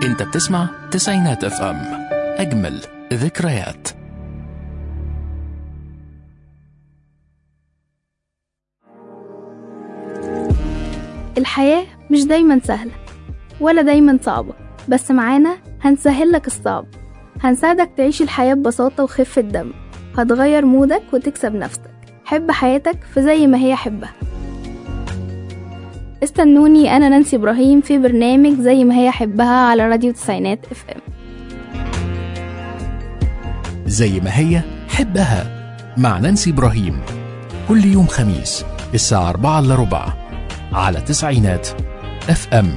انت بتسمع تسعينات اف ام اجمل ذكريات الحياة مش دايما سهلة ولا دايما صعبة بس معانا هنسهل لك الصعب هنساعدك تعيش الحياة ببساطة وخفة دم هتغير مودك وتكسب نفسك حب حياتك في زي ما هي حبها استنوني أنا نانسي إبراهيم في برنامج زي ما هي حبها على راديو تسعينات اف ام زي ما هي حبها مع نانسي إبراهيم كل يوم خميس الساعة 4 إلا ربع على تسعينات اف ام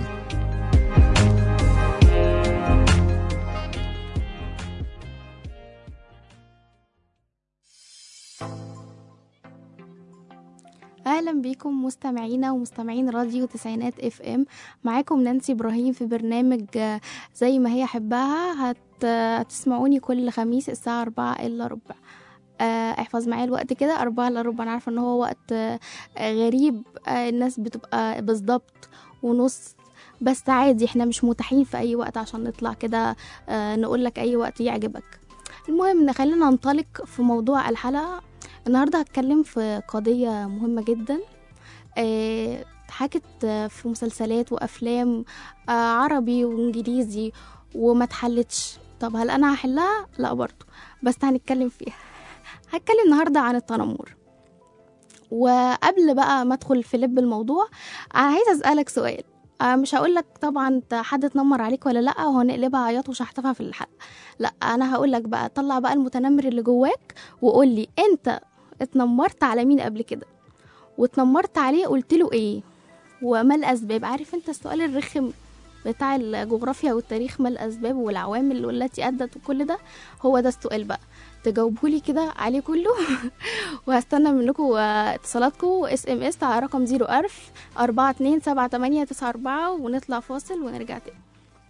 اهلا بيكم مستمعينا ومستمعين راديو تسعينات اف ام معاكم نانسي ابراهيم في برنامج آه، زي ما هي حبها هت... هتسمعوني كل خميس الساعة أربعة إلا ربع آه، احفظ معايا الوقت كده أربعة إلا ربع أنا عارفة إن هو وقت آه، غريب آه، الناس بتبقى بالظبط ونص بس عادي احنا مش متاحين في أي وقت عشان نطلع كده آه، نقولك أي وقت يعجبك المهم خلينا ننطلق في موضوع الحلقة النهاردة هتكلم في قضية مهمة جدا آه، حكت آه، في مسلسلات وأفلام آه، عربي وإنجليزي وما اتحلتش طب هل أنا هحلها؟ لا برضو بس هنتكلم فيها هتكلم النهاردة عن التنمر وقبل بقى ما ادخل في لب الموضوع انا عايزه اسالك سؤال آه، مش هقول لك طبعا انت حد اتنمر عليك ولا لا وهنقلبها عياط وشحتفها في الحلقه لا انا هقول لك بقى طلع بقى المتنمر اللي جواك وقول لي انت اتنمرت على مين قبل كده واتنمرت عليه قلت له ايه وما الاسباب عارف انت السؤال الرخم بتاع الجغرافيا والتاريخ ما الاسباب والعوامل والتي ادت وكل ده هو ده السؤال بقى تجاوبولي كده عليه كله وهستنى منكم آه، اتصالاتكم اس ام اس على رقم 01000 42 78 94 ونطلع فاصل ونرجع تاني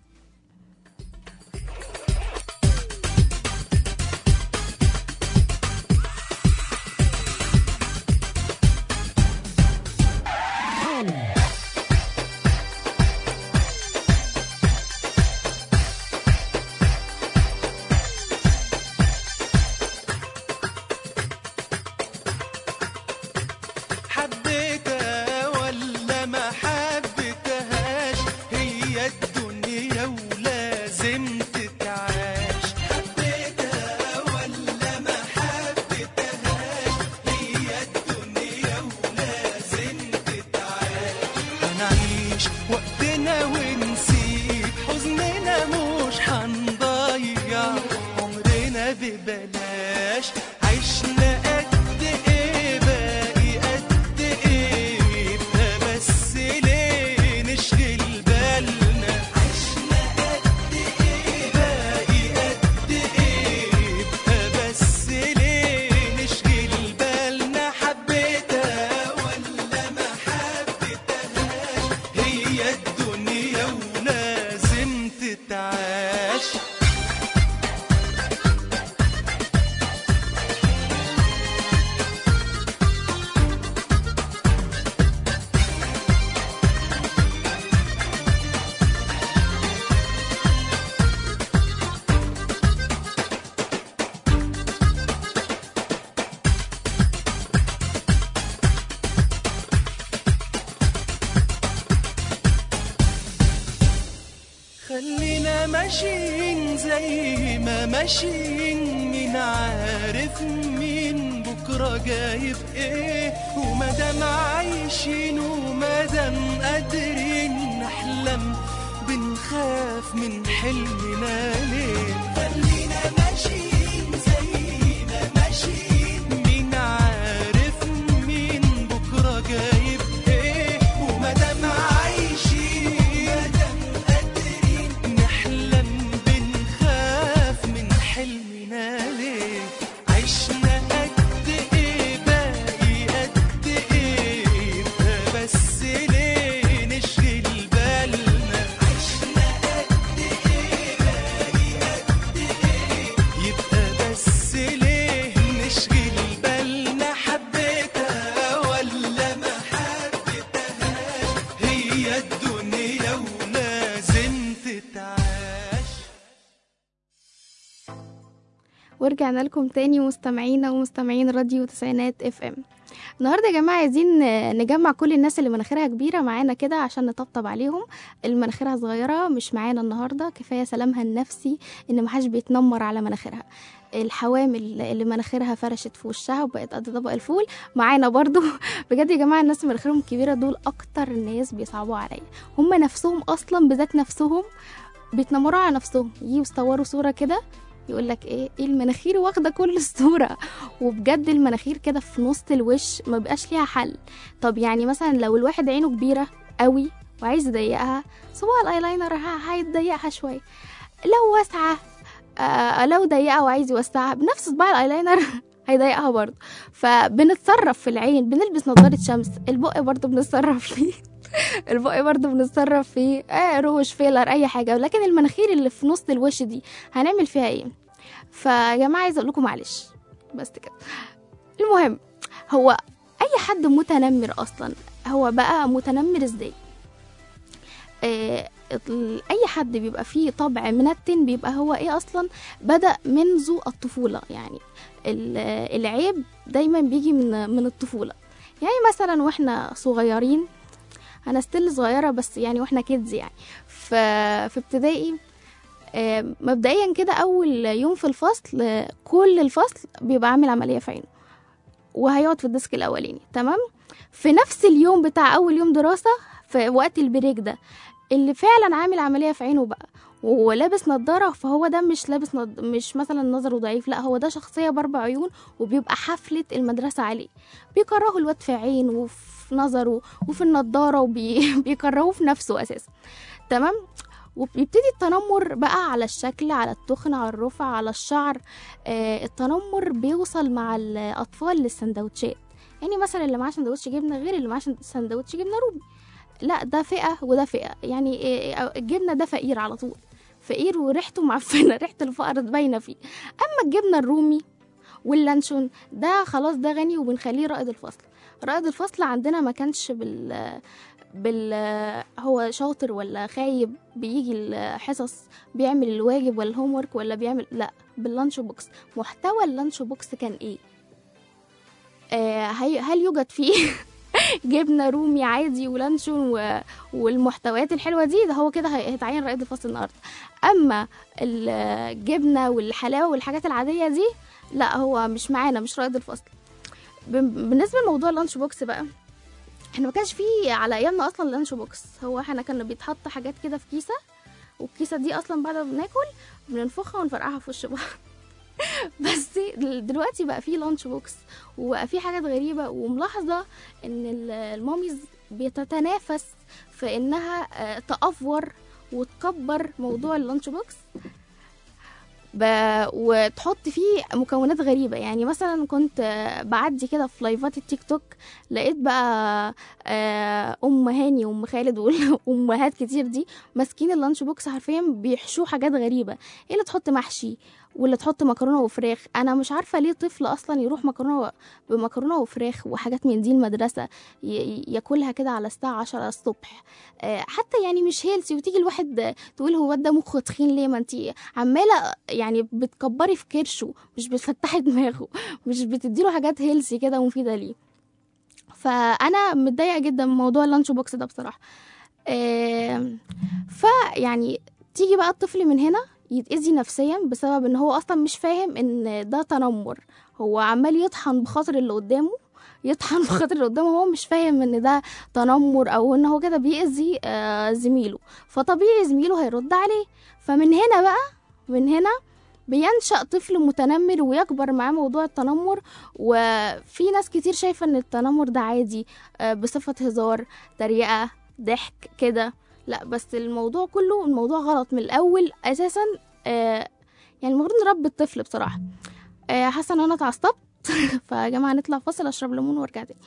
حبيتها ولا ما حبيتهاش هي الدنيا ولازم تتعاش حبيتها ولا ما حبيتهاش هي الدنيا ولازم تتعاش هنعيش وقتنا ونسيب حزننا مش هنضيع عمرنا ببلاش عشنا قد ايه باقي قد ايه يبقى بس ليه نشغل بالنا عشنا قد ايه باقي قد ايه يبقى بس ليه نشغل بالنا حبيتها ولا ما حبيتهاش هي الدنيا ولازم تتعاش خلينا ماشيين زي ما ماشيين مين عارف مين بكرة جايب ايه ومادام عايشين ومادام قادرين نحلم بنخاف من حلمنا ليه خلينا ماشيين زي ما ماشيين مين عارف مين بكرة جايب ايه ومادام عايشين مادام قادرين نحلم بنخاف من حلمنا ليه عشنا قد ايه باقي قد ايه يبقى بس ليه نشغل بالنا عشنا قد ايه باقي قد ايه يبقى بس ليه نشغل بالنا حبيتها ولا ما حبيتهاش هي الدنيا ولازم تتعاش ورجعنا لكم تاني مستمعينا ومستمعين راديو تسعينات اف ام النهارده يا جماعه عايزين نجمع كل الناس اللي مناخيرها كبيره معانا كده عشان نطبطب عليهم اللي مناخيرها صغيره مش معانا النهارده كفايه سلامها النفسي ان محدش بيتنمر على مناخيرها الحوامل اللي مناخيرها فرشت في وشها وبقت قد طبق الفول معانا برضو بجد يا جماعه الناس اللي مناخيرهم كبيره دول اكتر الناس بيصعبوا عليا هم نفسهم اصلا بذات نفسهم بيتنمروا على نفسهم يجوا يصوروا صوره كده يقول لك ايه ايه المناخير واخده كل الصوره وبجد المناخير كده في نص الوش ما بقاش ليها حل طب يعني مثلا لو الواحد عينه كبيره قوي وعايز يضيقها صباع الايلاينر ه- هيضيقها شويه لو واسعه آه لو ضيقها وعايز يوسعها بنفس صباع الايلاينر هيضيقها برضه فبنتصرف في العين بنلبس نظارة شمس البق برضه بنتصرف فيه البق برضه بنتصرف فيه آه روش فيلر اي حاجه لكن المناخير اللي في نص الوش دي هنعمل فيها ايه فيا جماعه عايزه اقول لكم معلش بس كده المهم هو اي حد متنمر اصلا هو بقى متنمر ازاي آه ال- اي حد بيبقى فيه طبع منتن بيبقى هو ايه اصلا بدا منذ الطفوله يعني ال- العيب دايما بيجي من من الطفوله يعني مثلا واحنا صغيرين انا ستيل صغيره بس يعني واحنا كيدز يعني ف في ابتدائي آه، مبدئيا كده اول يوم في الفصل آه، كل الفصل بيبقى عامل عمليه في عينه وهيقعد في الديسك الاولاني تمام في نفس اليوم بتاع اول يوم دراسه في وقت البريك ده اللي فعلا عامل عمليه في عينه بقى ولابس نظاره فهو ده مش لابس نض... مش مثلا نظره ضعيف لا هو ده شخصيه باربع عيون وبيبقى حفله المدرسه عليه بيكرهوا الواد في عينه وفي نظره وفي النضاره وبيكرهوه في نفسه اساسا تمام وبيبتدي التنمر بقى على الشكل على التخن على الرفع على الشعر آه التنمر بيوصل مع الأطفال للسندوتشات يعني مثلا اللي معاه سندوتش جبنة غير اللي معاه سندوتش جبنة رومي لا ده فئة وده فئة يعني آه، الجبنة ده فقير على طول فقير وريحته معفنة ريحة الفقر باينة فيه أما الجبنة الرومي واللانشون ده خلاص ده غني وبنخليه رائد الفصل رائد الفصل عندنا ما كانش بال بال هو شاطر ولا خايب بيجي الحصص بيعمل الواجب ولا الهوم ورك ولا بيعمل لا باللانش بوكس محتوى اللانش بوكس كان ايه آه هي- هل يوجد فيه جبنه رومي عادي ولانشون و... والمحتويات الحلوه دي ده هو كده هي- هيتعين رائد الفصل النهارده اما الجبنه والحلاوه والحاجات العاديه دي لا هو مش معانا مش رائد الفصل ب- بالنسبه لموضوع اللانش بوكس بقى احنا ما كانش فيه على ايامنا اصلا لانش بوكس هو احنا كنا بيتحط حاجات كده في كيسه والكيسه دي اصلا بعد ما بناكل بننفخها ونفرقعها في وش بعض بس دل- دلوقتي بقى فيه لانش بوكس وبقى فيه حاجات غريبه وملاحظه ان ال- الماميز بتتنافس في انها آه، تأفور وتكبر موضوع اللانش بوكس ب... وتحط فيه مكونات غريبة يعني مثلا كنت آه، بعدي كده في لايفات التيك توك لقيت بقى آه، ام هاني وام خالد والامهات كتير دي ماسكين اللانش بوكس حرفيا بيحشوه حاجات غريبه ايه اللي تحط محشي واللي تحط مكرونه وفراخ انا مش عارفه ليه طفل اصلا يروح مكرونه و- بمكرونه وفراخ وحاجات من دي المدرسه ي- ياكلها كده على الساعه 10 الصبح آه، حتى يعني مش هيلسي وتيجي الواحد تقول هو ده مخه تخين ليه ما انت عماله يعني بتكبري في كرشه مش بتفتحي دماغه مش بتديله حاجات هيلسي كده مفيده ليه فانا متضايقه جدا من موضوع اللانش بوكس ده بصراحه آم، فيعني تيجي بقى الطفل من هنا يتأذي نفسيا بسبب ان هو اصلا مش فاهم ان ده تنمر هو عمال يطحن بخاطر اللي قدامه يطحن بخاطر اللي قدامه هو مش فاهم ان ده تنمر او ان هو كده بيأذي آه، زميله فطبيعي زميله هيرد عليه فمن هنا بقى من هنا بينشأ طفل متنمر ويكبر معاه موضوع التنمر وفي ناس كتير شايفة ان التنمر ده عادي آه، بصفة هزار تريقة ضحك كده لا بس الموضوع كله الموضوع غلط من الاول اساسا آه، يعني المفروض نربي الطفل بصراحة آه، حاسة ان انا اتعصبت فيا جماعة نطلع فاصل اشرب ليمون وارجع تاني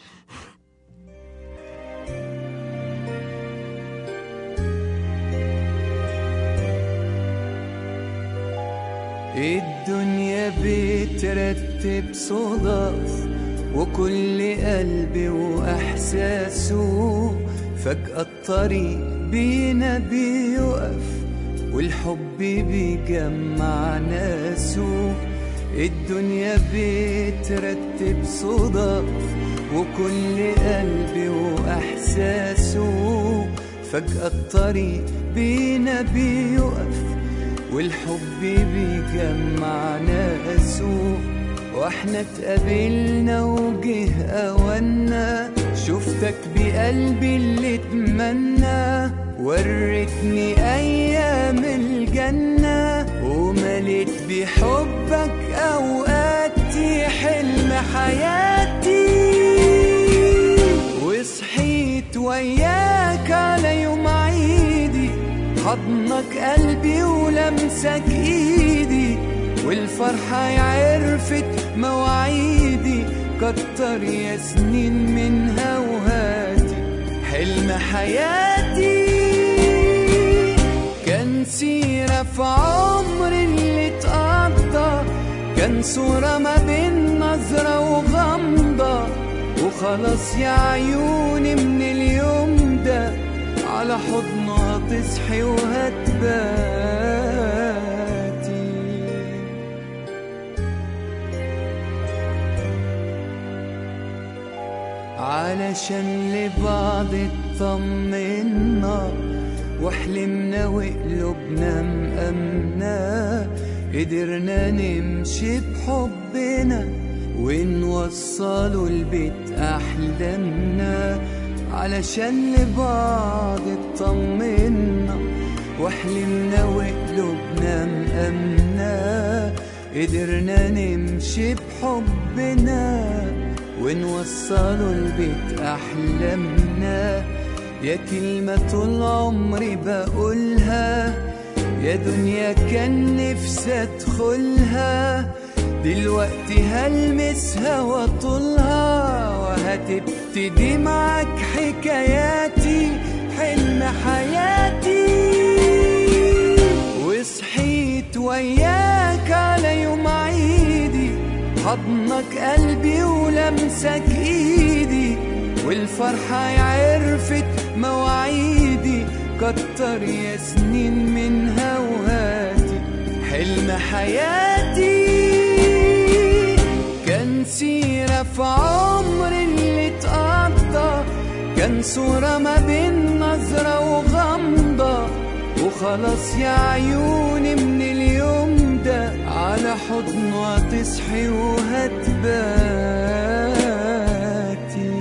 الدنيا بترتب صدف وكل قلب وإحساسه فجأة الطريق بينا بيقف والحب بيجمع ناسه الدنيا بترتب صدف وكل قلب وإحساسه فجأة الطريق بينا بيقف والحب بيجمع ناسه واحنا اتقابلنا وجه أوانا شفتك بقلبي اللي اتمنى وريتني أيام الجنة ومليت بحبك أوقاتي حلم حياتي وصحيت وياك على يوم عيدي حضنك قلبي ولمسك ايدي والفرحة عرفت مواعيدي كتر يا سنين منها وهاتي حلم حياتي كان سيرة في عمري اللي اتقضى كان صورة ما بين نظرة وغمضة وخلاص يا عيوني من اليوم ده على حضنها تصحي وهتباتي علشان لبعض اطمنا وحلمنا وقلوبنا مأمنة قدرنا نمشي بحبنا ونوصلوا البيت أحلامنا علشان لبعض اطمنا وحلمنا وقلوبنا مأمنة قدرنا نمشي بحبنا ونوصلوا البيت أحلامنا يا كلمة طول عمري بقولها يا دنيا كان نفسي أدخلها دلوقتي هلمسها واطولها وهتبتدي معاك حكاياتي حلم حياتي وصحيت وياك على يوم عيدي حضنك قلبي ولمسك ايدي والفرحة عرفت مواعيدي كتر يا سنين منها وهاتي حلم حياتي كان سيرة في عمري اللي اتقضى كان صورة ما بين نظرة وغمضة وخلاص يا عيوني من اليوم ده على حضنها تصحي وهتباتي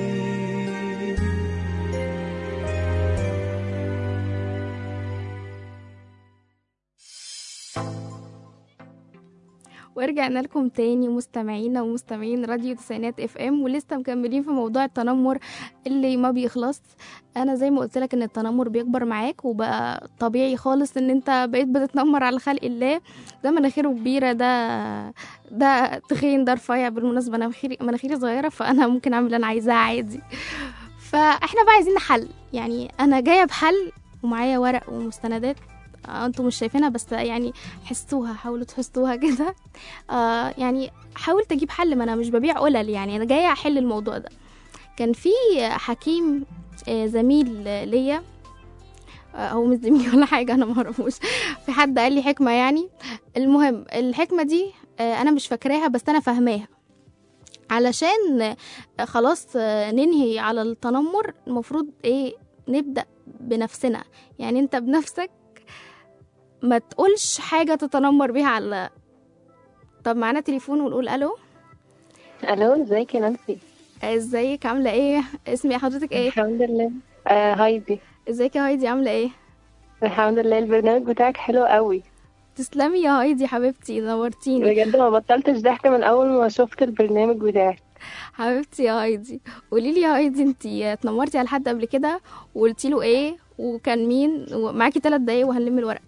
ورجعنا لكم تاني مستمعينا ومستمعين راديو تسعينات اف ام ولسه مكملين في موضوع التنمر اللي ما بيخلص انا زي ما قلت لك ان التنمر بيكبر معاك وبقى طبيعي خالص ان انت بقيت بتتنمر على خلق الله ده مناخيره كبيره ده ده تخين ده رفيع بالمناسبه انا مناخيري مناخيري صغيره فانا ممكن اعمل اللي انا عايزاه عادي فاحنا بقى عايزين حل يعني انا جايه بحل ومعايا ورق ومستندات آه، انتوا مش شايفينها بس يعني حسوها حاولوا تحسوها كده آه يعني حاولت اجيب حل ما انا مش ببيع قلل يعني انا جايه احل الموضوع ده كان في حكيم آه، زميل آه، ليا آه، هو مش زميل ولا حاجه انا معرفوش في حد قال لي حكمه يعني المهم الحكمه دي آه، انا مش فاكراها بس انا فاهماها علشان آه، خلاص آه، ننهي على التنمر المفروض ايه نبدا بنفسنا يعني انت بنفسك ما تقولش حاجه تتنمر بيها على طب معانا تليفون ونقول الو الو ازيك يا نانسي ازيك عامله ايه اسمي حضرتك ايه الحمد لله آه هايدي ازيك يا هايدي عامله ايه الحمد لله البرنامج بتاعك حلو قوي تسلمي يا هايدي حبيبتي نورتيني بجد ما بطلتش ضحك من اول ما شفت البرنامج بتاعك حبيبتي يا هايدي قولي لي يا هايدي انتي اتنمرتي على حد قبل كده وقلتي له ايه وكان مين ومعاكي ثلاث دقايق وهنلم الورق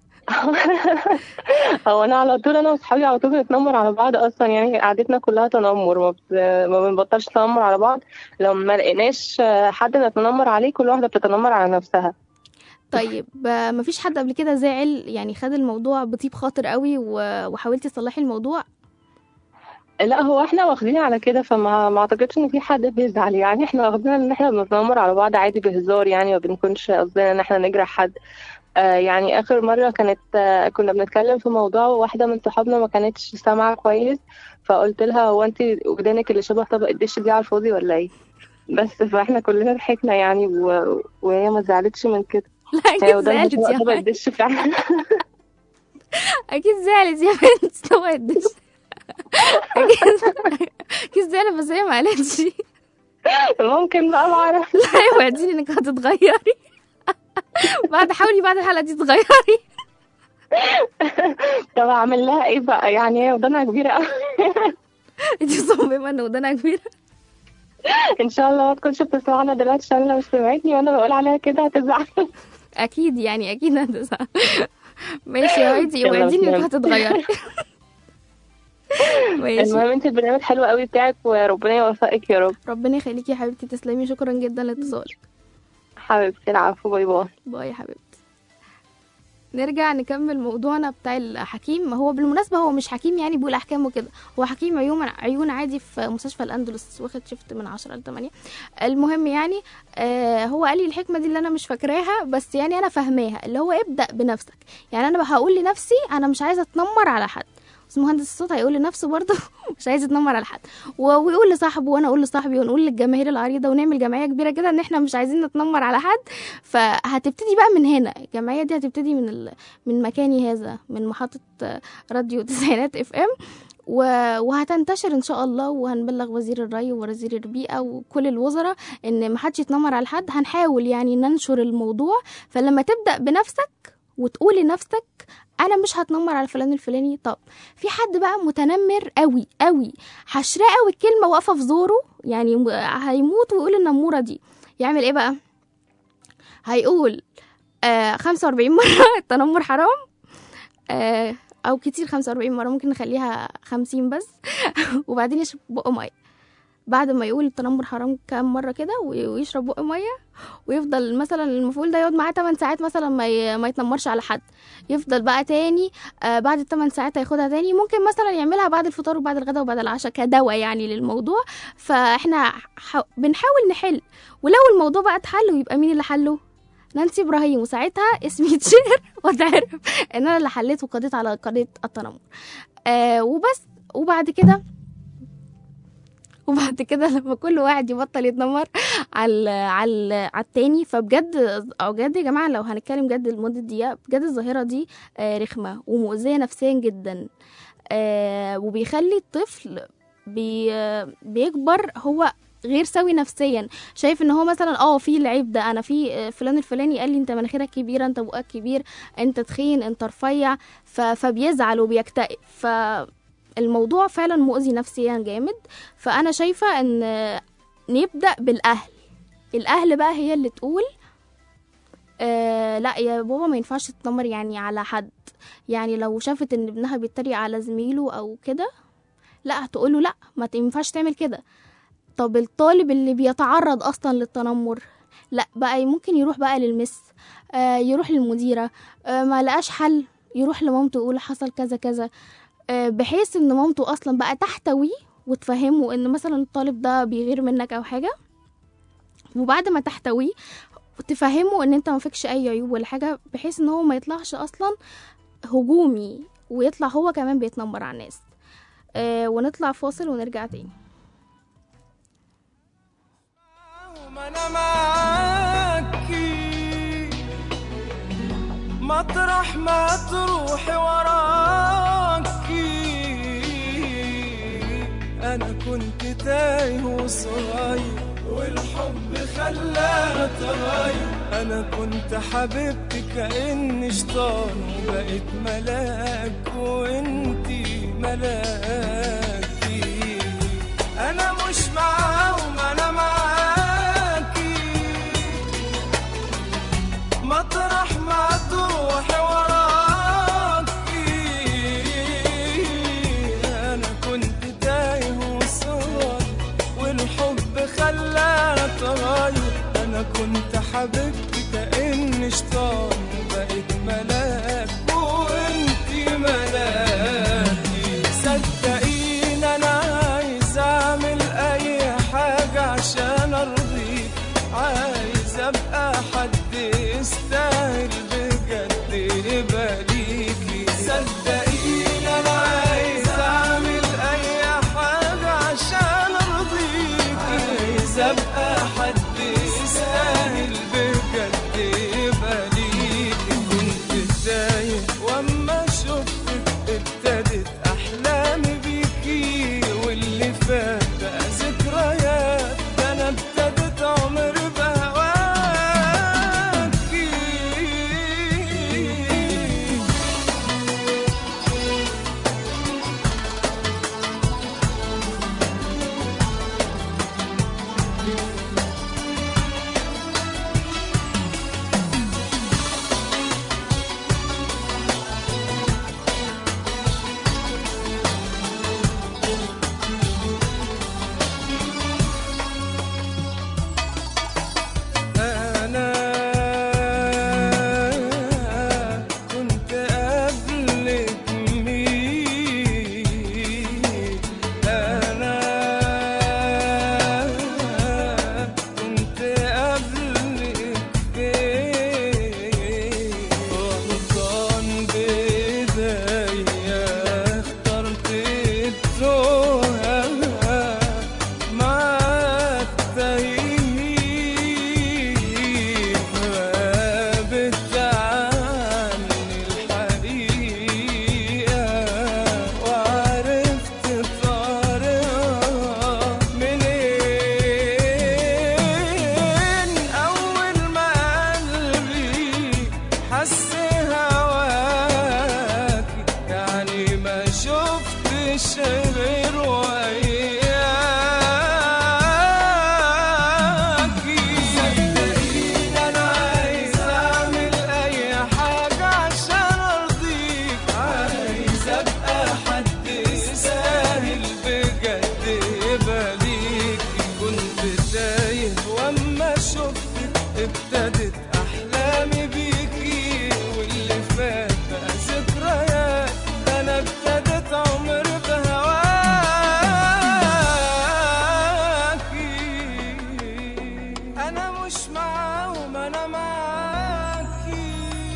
هو انا على طول انا واصحابي على طول بنتنمر على بعض اصلا يعني قعدتنا كلها تنمر ما, بت... ما بنبطلش تنمر على بعض لو ما لقيناش حد نتنمر عليه كل واحده بتتنمر على نفسها طيب آه، مفيش حد قبل كده زعل يعني خد الموضوع بطيب خاطر قوي و- وحاولتي تصلحي الموضوع لا هو احنا واخدين على كده فما ما اعتقدش ان في حد بيزعل يعني احنا واخدين ان احنا بنتنمر على بعض عادي بهزار يعني ما بنكونش قصدنا ان احنا نجرح حد آه يعني اخر مره كانت آه كنا بنتكلم في موضوع وواحده من صحابنا ما كانتش سامعه كويس فقلت لها هو انت ودانك اللي شبه طبق الدش دي على الفاضي ولا ايه بس فاحنا كلنا ضحكنا يعني و... وهي ما زعلتش من كده لا هي اكيد ودانها زعلت شبه يا طبق بنت الدش فعلا اكيد زعلت يا بنت طبق الدش اكيد اكيد زعلت بس هي ما قالتش ممكن بقى ما اعرف لا وعديني انك هتتغيري بعد حاولي بعد الحلقه دي تتغيري طب اعمل لها ايه بقى يعني هي ودانها كبيره قوي انت مصممه ان ودانها كبيره ان شاء الله ما تكونش بتسمعنا دلوقتي عشان لو سمعتني وانا بقول عليها كده هتزعل اكيد يعني اكيد هتزعل ماشي يا وعدي يلا وعديني انك سلام. هتتغيري ماشي المهم انت البرنامج حلو قوي بتاعك وربنا يوفقك يا رب ربنا يخليكي يا حبيبتي تسلمي شكرا جدا لاتصالك حبيبتي العفو باي باي باي يا حبيبتي نرجع نكمل موضوعنا بتاع الحكيم هو بالمناسبة هو مش حكيم يعني بيقول أحكام وكده هو حكيم عيون عيون عادي في مستشفى الأندلس واخد شفت من عشرة لتمانية المهم يعني آه هو قال لي الحكمة دي اللي أنا مش فاكراها بس يعني أنا فاهماها اللي هو ابدأ بنفسك يعني أنا هقول لنفسي أنا مش عايزة أتنمر على حد بس مهندس الصوت هيقول لنفسه برضه مش عايز يتنمر على حد و- ويقول لصاحبه وانا اقول لصاحبي ونقول للجماهير العريضه ونعمل جمعيه كبيره كده ان احنا مش عايزين نتنمر على حد فهتبتدي بقى من هنا الجمعيه دي هتبتدي من ال... من مكاني هذا من محطه آه، راديو تسعينات اف ام و... وهتنتشر ان شاء الله وهنبلغ وزير الري ووزير البيئه وكل الوزراء ان محدش يتنمر على حد هنحاول يعني ننشر الموضوع فلما تبدا بنفسك وتقول لنفسك انا مش هتنمر على فلان الفلاني طب في حد بقى متنمر قوي قوي حشراه قوي الكلمه واقفه في زوره يعني م- هيموت ويقول النموره دي يعمل ايه بقى هيقول آه 45 مره التنمر حرام آه او كتير 45 مره ممكن نخليها 50 بس وبعدين يشرب بق ميه بعد ما يقول التنمر حرام كام مره كده وي- ويشرب بق ميه ويفضل مثلا المفعول ده يقعد معاه 8 ساعات مثلا ما ي- ما يتنمرش على حد يفضل بقى تاني آه بعد الثمان ساعات هياخدها تاني ممكن مثلا يعملها بعد الفطار وبعد الغداء وبعد العشاء كدواء يعني للموضوع فاحنا ح... بنحاول نحل ولو الموضوع بقى اتحل ويبقى مين اللي حله نانسي ابراهيم وساعتها اسمي يتشهر واتعرف ان انا اللي حليت وقضيت على قضيه التنمر آه وبس وبعد كده وبعد كده لما كل واحد يبطل يتنمر على على على التاني فبجد او بجد يا جماعه لو هنتكلم جد لمده دقيقه بجد الظاهره دي آه، رخمه ومؤذيه نفسيا جدا آه، وبيخلي الطفل بي آه، بيكبر هو غير سوي نفسيا شايف ان هو مثلا اه في العيب ده انا في آه، فلان الفلاني قال لي انت مناخيرك كبيره انت بقك كبير انت تخين انت رفيع ف- فبيزعل وبيكتئب فالموضوع فعلا مؤذي نفسيا جامد فانا شايفه ان آه، نبدا بالاهل الاهل بقى هي اللي تقول آه لا يا بابا ما ينفعش تتنمر يعني على حد يعني لو شافت ان ابنها بيتريق على زميله او كده لا هتقوله لا ما ت- ينفعش تعمل كده طب الطالب اللي بيتعرض اصلا للتنمر لا بقى ممكن يروح بقى للمس آه يروح للمديرة آه ما لقاش حل يروح لمامته يقول حصل كذا كذا آه بحيث ان مامته اصلا بقى تحتويه وتفهمه ان مثلا الطالب ده بيغير منك او حاجة وبعد ما تحتويه تفهمه ان انت ما فيكش اي عيوب ولا حاجه بحيث ان هو ما يطلعش اصلا هجومي ويطلع هو كمان بيتنمر على الناس آه ونطلع فاصل ونرجع تاني ما انا معاكي مطرح ما تروحي وراكي انا كنت تايه وصغير والحب خلاها تغير انا كنت حبيبتي كاني شيطان وبقيت ملاك وانتي ملاكي انا مش معاهم انا معاكي مطرح ما تروحي وراكي انا كنت تايه وصغير والحب خلانا تغير انا كنت حبيبتي كاني شيطان وبقيت ملاك وانتي ملاكي صدقيني انا عايز اعمل اي حاجه عشان ارضيك عايز ابقى حد يستاهل بجد ابتدت احلامي بيكي واللي فات بقى ذكريات ده انا ابتدت عمر بهواكي انا مش معاهم انا معاكي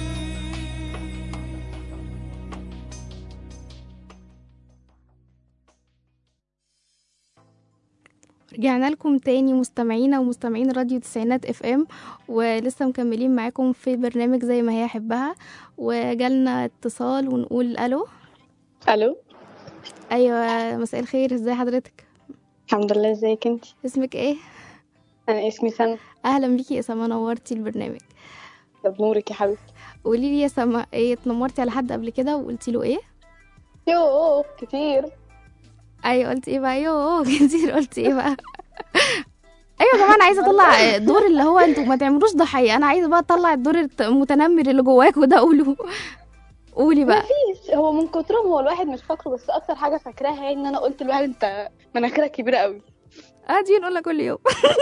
رجعنا لكم تاني مستمعينا ومستمعين راديو تسعينات اف ام ولسه مكملين معاكم في برنامج زي ما هي حبها وجالنا اتصال ونقول الو الو ايوه مساء الخير ازي حضرتك الحمد لله ازيك انت اسمك ايه انا اسمي سما اهلا بيكي يا سما نورتي البرنامج ده بنورك يا حبيبتي قولي لي يا سما ايه اتنمرتي على حد قبل كده وقلتي له ايه يوه كتير ايوه قلت ايه بقى يوه كتير قلت ايه بقى ايوه يا جماعه انا عايزه اطلع الدور اللي هو انتوا ما تعملوش ضحيه انا عايزه بقى اطلع الدور الت- المتنمر اللي جواكوا ده قولوا قولي بقى مفيش هو من كترهم هو الواحد مش فاكره بس اكتر حاجه فاكراها هي ان انا قلت لواحد انت مناخيرك كبيره قوي اه دي نقولها كل يوم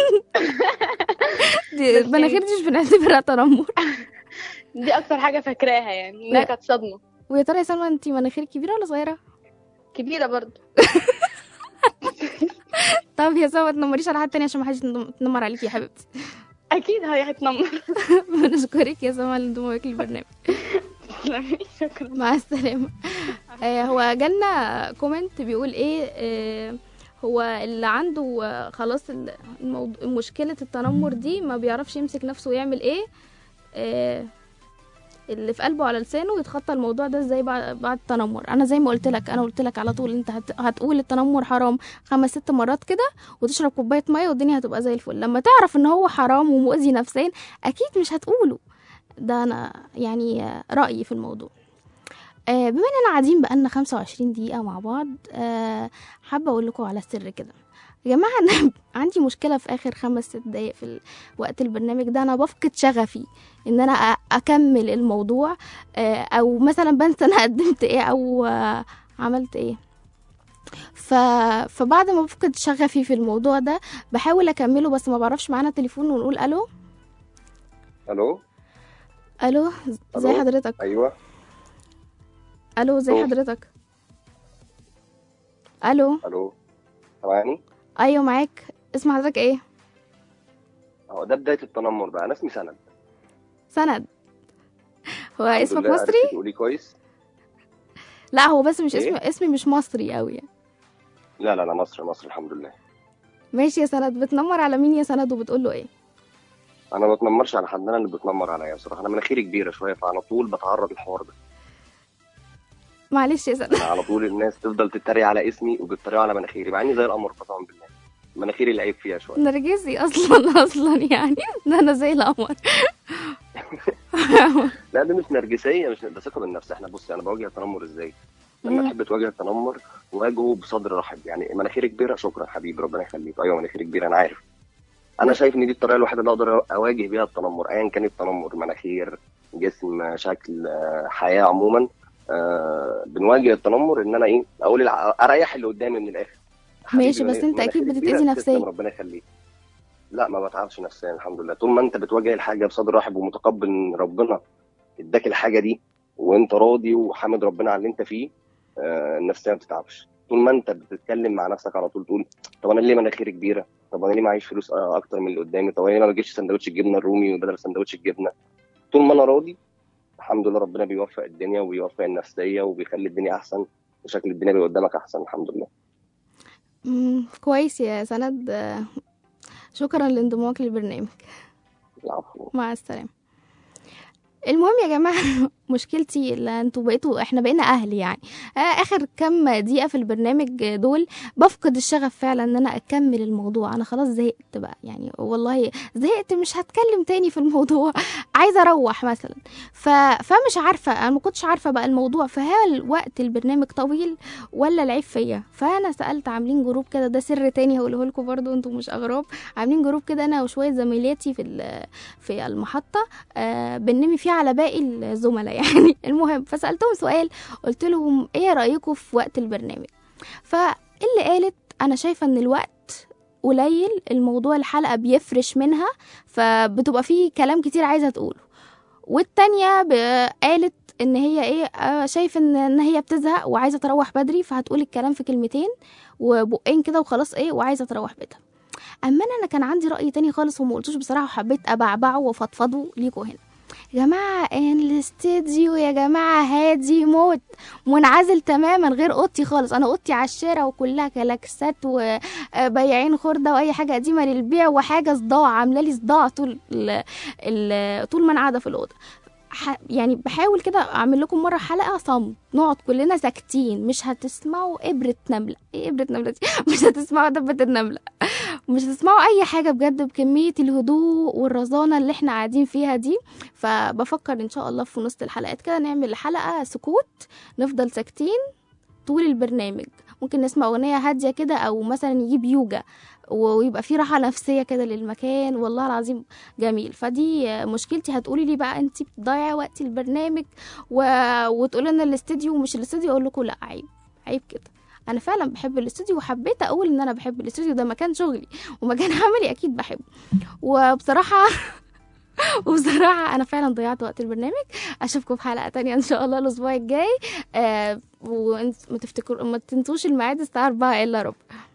دي مناخير دي مش بنعتبرها تنمر دي اكتر حاجه فاكراها يعني انها لا. كانت صدمه ويا ترى يا سلمى انت مناخير كبيره ولا صغيره كبيره برضو طب يا سلمى ما تنمريش على حد تاني عشان ما حدش يتنمر عليكي يا حبيبتي اكيد هي هتنمر بنشكرك يا سلمى لانضمامك للبرنامج شكرا مع السلامة آه هو جالنا كومنت بيقول ايه آه هو اللي عنده آه، خلاص ال- الموضوع مشكلة التنمر دي ما بيعرفش يمسك نفسه ويعمل ايه آه اللي في قلبه على لسانه يتخطى الموضوع ده ازاي بعد بعد التنمر انا زي ما قلت لك انا قلت لك على طول انت هت... هتقول التنمر حرام خمس ست مرات كده وتشرب كوبايه ميه والدنيا هتبقى زي الفل لما تعرف ان هو حرام ومؤذي نفسيا اكيد مش هتقوله ده انا يعني آه، رايي في الموضوع آه، بما اننا قاعدين بقالنا 25 دقيقة مع بعض آه، حابة اقول لكم على سر كده يا جماعة انا عندي مشكلة في اخر خمس ست دقايق في ال- وقت البرنامج ده انا بفقد شغفي ان انا أ- اكمل الموضوع آه، او مثلا بنسى انا قدمت ايه او آه، عملت ايه ف... فبعد ما بفقد شغفي في الموضوع ده بحاول اكمله بس ما بعرفش معانا تليفون ونقول الو الو الو ازي ألو؟ حضرتك ايوه الو ازي ألو. حضرتك الو الو سامعني ايوه معاك اسم حضرتك ايه هو ده بدايه التنمر بقى انا اسمي سند سند هو الحمد اسمك لله، مصري عرفتي تقولي كويس لا هو بس مش إيه؟ اسمي اسمي مش مصري قوي يعني لا لا لا مصر مصر الحمد لله ماشي يا سند بتنمر على مين يا سند وبتقول له ايه انا ما بتنمرش على حد انا اللي بتنمر عليا بصراحه انا مناخيري كبيره شويه فعلى طول بتعرض للحوار ده معلش يا سند أنا على طول الناس تفضل تتريق على اسمي وبيتريقوا على مناخيري مع اني زي القمر قسما بالله مناخيري العيب فيها شويه نرجسي اصلا اصلا يعني ده انا زي القمر لا دي مش نرجسيه مش ده ثقه بالنفس احنا بصي انا بواجه التنمر ازاي لما مم. تحب تواجه التنمر واجهه بصدر رحب يعني مناخيري كبيره شكرا حبيبي ربنا يخليك ايوه مناخيري كبيره انا عارف انا شايف ان دي الطريقه الوحيده اللي اقدر اواجه بيها التنمر ايا كان التنمر مناخير جسم شكل آه، حياه عموما آه، بنواجه التنمر ان انا ايه اقول الع- اريح اللي قدامي من الاخر حبيبي ماشي، بس مناخ- أنت أكيد مناخيري بتتأذي كبيرة، نفسيا. تسلم، ربنا يخليك لا ما بتعبش نفسيا الحمد لله طول ما انت بتواجه الحاجه بصدر رحب ومتقبل ان ربنا اداك الحاجه دي وانت راضي وحامد ربنا على اللي انت فيه آه، النفسيه ما بتتعبش طول ما انت بتتكلم مع نفسك على طول تقول طب انا ليه مناخيري كبيره طب انا ليه معيش فلوس آه، اكتر من اللي قدامي طب انا ليه ما بجيبش سندوتش الجبنه الرومي بدل سندوتش الجبنه طول ما انا راضي الحمد لله ربنا بيوفق الدنيا وبيوفق النفسيه وبيخلي الدنيا احسن وشكل الدنيا اللي قدامك احسن الحمد لله مم، كويس يا سند آه، شكرا لانضمامك للبرنامج العفو مع السلامة المهم يا جماعة مشكلتي اللي انتوا بقيتوا احنا بقينا اهل يعني آه، اخر كام دقيقة في البرنامج دول بفقد الشغف فعلا ان انا اكمل الموضوع انا خلاص زهقت بقى يعني والله زهقت مش هتكلم تاني في الموضوع عايزة اروح مثلا ف... فمش عارفة انا ما كنتش عارفة بقى الموضوع فهل وقت البرنامج طويل ولا العيب فيا فانا سألت عاملين جروب كده ده سر تاني هقوله لكم برضو انتوا مش اغراب عاملين جروب كده انا وشوية زميلاتي في ال- في المحطة آه بنمي فيه على باقي الزملاء يعني المهم فسألتهم سؤال قلت لهم ايه رأيكم في وقت البرنامج فاللي قالت انا شايفة ان الوقت قليل الموضوع الحلقة بيفرش منها فبتبقى فيه كلام كتير عايزة تقوله والتانية ب- قالت ان هي ايه آه، شايف ان ان هي بتزهق وعايزه تروح بدري فهتقول الكلام في كلمتين وبقين كده وخلاص ايه وعايزه تروح بيتها اما انا انا كان عندي راي تاني خالص وما قلتوش بصراحه وحبيت ابعبعه وافضفضه ليكوا هنا يا جماعه ان الاستديو يا جماعه هادي موت منعزل تماما غير اوضتي خالص انا اوضتي على الشارع وكلها كلاكسات وبياعين خرده واي حاجه قديمه للبيع وحاجه صداع عامله لي صداع طول ال- ال- طول ما انا قاعده في الاوضه ح- يعني بحاول كده اعمل لكم مره حلقه صمت نقعد كلنا ساكتين مش هتسمعوا ابره نمله ايه ابره نمله دي مش هتسمعوا دبه النمله مش هتسمعوا اي حاجه بجد بكميه الهدوء والرزانه اللي احنا قاعدين فيها دي فبفكر ان شاء الله في نص الحلقات كده نعمل حلقه سكوت نفضل ساكتين طول البرنامج ممكن نسمع اغنيه هاديه كده او مثلا يجيب يوجا ويبقى في راحه نفسيه كده للمكان والله العظيم جميل فدي مشكلتي هتقولي لي بقى انت بتضيعي وقت البرنامج و... وتقولي لنا الاستديو ومش الاستديو اقول لكم لا عيب عيب كده انا فعلا بحب الاستوديو وحبيت اقول ان انا بحب الاستوديو ده مكان شغلي ومكان عملي اكيد بحبه وبصراحه وبصراحة أنا فعلا ضيعت وقت البرنامج أشوفكم في حلقة تانية إن شاء الله الأسبوع الجاي آه وما تفتكروا ما تنسوش الميعاد الساعة 4 إلا ربع